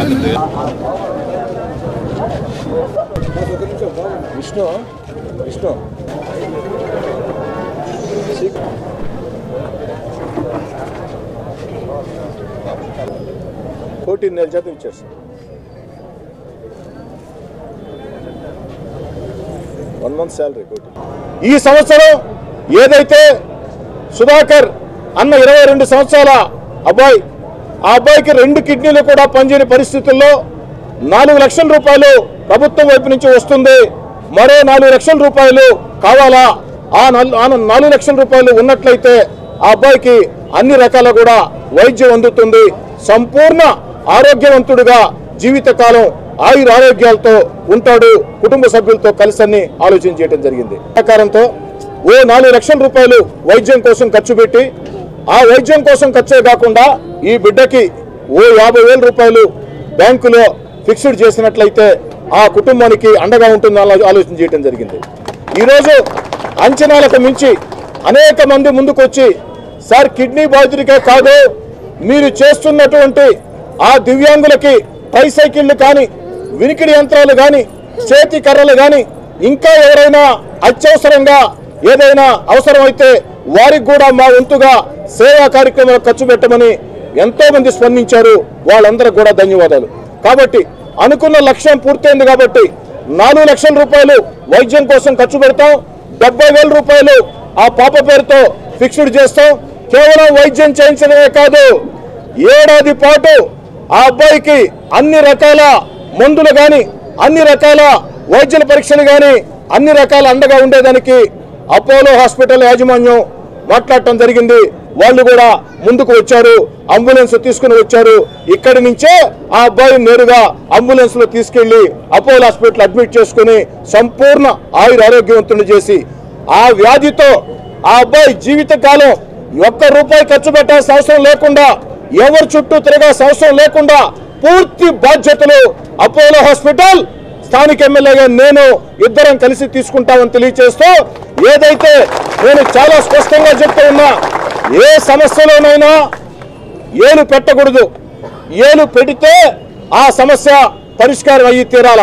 విష్ణు విష్ణు కోటి నెల జీతం ఇచ్చేస్తాం వన్ మంత్ శాలరీ కోటి ఈ సంవత్సరం ఏదైతే సుధాకర్ అన్న ఇరవై రెండు సంవత్సరాల అబ్బాయి ఆ అబ్బాయికి రెండు కిడ్నీలు కూడా పనిచేయని పరిస్థితుల్లో నాలుగు లక్షల రూపాయలు ప్రభుత్వం వైపు నుంచి వస్తుంది మరో నాలుగు లక్షల రూపాయలు కావాలా ఆ నల్- ఆ నాలుగు లక్షల రూపాయలు ఉన్నట్లయితే ఆ అబ్బాయికి అన్ని రకాల కూడా వైద్యం అందుతుంది సంపూర్ణ ఆరోగ్యవంతుడుగా జీవితకాలం ఆయుర ఆరోగ్యాలతో ఉంటాడు కుటుంబ సభ్యులతో కలిసి అన్ని ఆలోచన చేయడం జరిగింది సహకారంతో ఓ నాలుగు లక్షల రూపాయలు వైద్యం కోసం ఖర్చు పెట్టి ఆ వైద్యం కోసం ఖర్చే కాకుండా ఈ బిడ్డకి ఓ యాభై వేల రూపాయలు బ్యాంకులో ఫిక్స్డ్ చేసినట్లయితే ఆ కుటుంబానికి అండగా ఉంటుందని ఆలో- ఆలోచన చేయడం జరిగింది ఈరోజు అంచనాలకు మించి అనేక మంది ముందుకు వచ్చి సార్ కిడ్నీ బాధితుడికే కాదు మీరు చేస్తున్నటువంటి ఆ దివ్యాంగులకి ట్రైసైకిళ్ళు కానీ వినికిడి యంత్రాలు కానీ చేతి కర్రలు కానీ ఇంకా ఎవరైనా అత్యవసరంగా ఏదైనా అవసరమైతే వారికి కూడా మా వంతుగా సేవా కార్యక్రమాలు ఖర్చు పెట్టమని ఎంతో మంది స్పందించారు వాళ్ళందరికి కూడా ధన్యవాదాలు కాబట్టి అనుకున్న లక్ష్యం పూర్తయింది కాబట్టి నాలుగు లక్షల రూపాయలు వైద్యం కోసం ఖర్చు పెడతాం డెబ్బై వేల రూపాయలు ఆ పాప పేరుతో ఫిక్స్డ్ చేస్తాం కేవలం వైద్యం చేయించడమే కాదు ఏడాది పాటు ఆ అబ్బాయికి అన్ని రకాల మందులు కానీ అన్ని రకాల వైద్యుల పరీక్షలు కానీ అన్ని రకాల అండగా ఉండేదానికి అపోలో హాస్పిటల్ యాజమాన్యం మాట్లాడటం జరిగింది వాళ్ళు కూడా ముందుకు వచ్చారు అంబులెన్స్ తీసుకుని వచ్చారు ఇక్కడి నుంచే ఆ అబ్బాయిని నేరుగా అంబులెన్స్ లో తీసుకెళ్లి అపోలో హాస్పిటల్ అడ్మిట్ చేసుకుని సంపూర్ణ ఆయుర ఆరోగ్యవంతుని చేసి ఆ వ్యాధితో ఆ అబ్బాయి జీవితకాలం ఒక్క రూపాయి ఖర్చు పెట్టాల్సిన అవసరం లేకుండా ఎవరి చుట్టూ తిరగాల్సిన అవసరం లేకుండా పూర్తి బాధ్యతలు అపోలో హాస్పిటల్ స్థానిక ఎమ్మెల్యేగా నేను ఇద్దరం కలిసి తీసుకుంటామని తెలియజేస్తూ ఏదైతే నేను చాలా స్పష్టంగా చెప్తూ ఉన్నా ఏ సమస్యలోనైనా ఏలు పెట్టకూడదు ఏలు పెడితే ఆ సమస్య పరిష్కారం అయ్యి తీరాల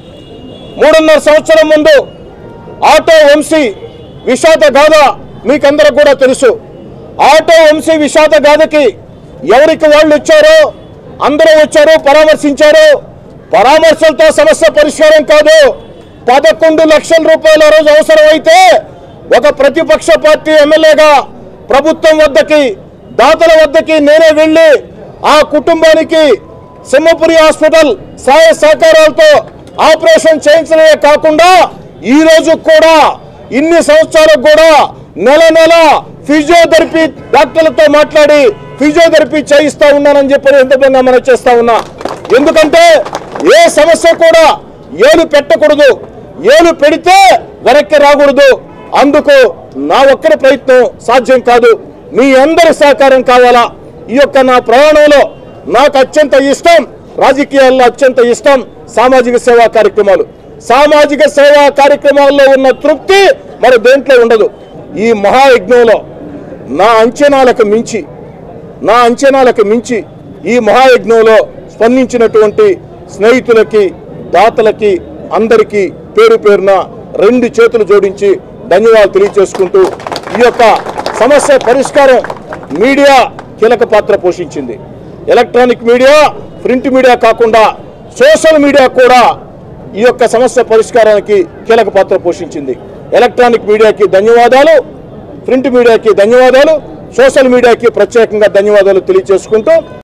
మూడున్నర సంవత్సరం ముందు ఆటో వంశీ విషాద గాథ మీకందరికి కూడా తెలుసు ఆటో వంశీ విషాద గాథకి ఎవరికి వాళ్ళు వచ్చారో అందరూ వచ్చారు పరామర్శించారు పరామర్శలతో సమస్య పరిష్కారం కాదు పదకొండు లక్షల రూపాయలు ఆ రోజు అవసరమైతే ఒక ప్రతిపక్ష పార్టీ ఎమ్మెల్యేగా ప్రభుత్వం వద్దకి దాతల వద్దకి నేనే వెళ్ళి ఆ కుటుంబానికి సింహపురి హాస్పిటల్ సహాయ సహకారాలతో ఆపరేషన్ చేయించడమే కాకుండా ఈ రోజు కూడా ఇన్ని సంవత్సరాలకు కూడా నెల నెల ఫిజియోథెరపీ డాక్టర్లతో మాట్లాడి ఫిజియోథెరపీ చేయిస్తా ఉన్నానని చెప్పి ఎంతమంది మనం చేస్తా ఉన్నా ఎందుకంటే ఏ సమస్య కూడా ఏలు పెట్టకూడదు ఏలు పెడితే వెనక్కి రాకూడదు అందుకు నా ఒక్కరి ప్రయత్నం సాధ్యం కాదు మీ అందరి సహకారం కావాలా ఈ యొక్క నా ప్రయాణంలో నాకు అత్యంత ఇష్టం రాజకీయాల్లో అత్యంత ఇష్టం సామాజిక సేవా కార్యక్రమాలు సామాజిక సేవా కార్యక్రమాల్లో ఉన్న తృప్తి మరి దేంట్లో ఉండదు ఈ మహాయజ్ఞంలో నా అంచనాలకు మించి నా అంచనాలకు మించి ఈ మహాయజ్ఞంలో స్పందించినటువంటి స్నేహితులకి దాతలకి అందరికీ పేరు పేరున రెండు చేతులు జోడించి ధన్యవాదాలు తెలియజేసుకుంటూ ఈ యొక్క సమస్య పరిష్కారం మీడియా కీలక పాత్ర పోషించింది ఎలక్ట్రానిక్ మీడియా ప్రింట్ మీడియా కాకుండా సోషల్ మీడియా కూడా ఈ యొక్క సమస్య పరిష్కారానికి కీలక పాత్ర పోషించింది ఎలక్ట్రానిక్ మీడియాకి ధన్యవాదాలు ప్రింట్ మీడియాకి ధన్యవాదాలు సోషల్ మీడియాకి ప్రత్యేకంగా ధన్యవాదాలు తెలియజేసుకుంటూ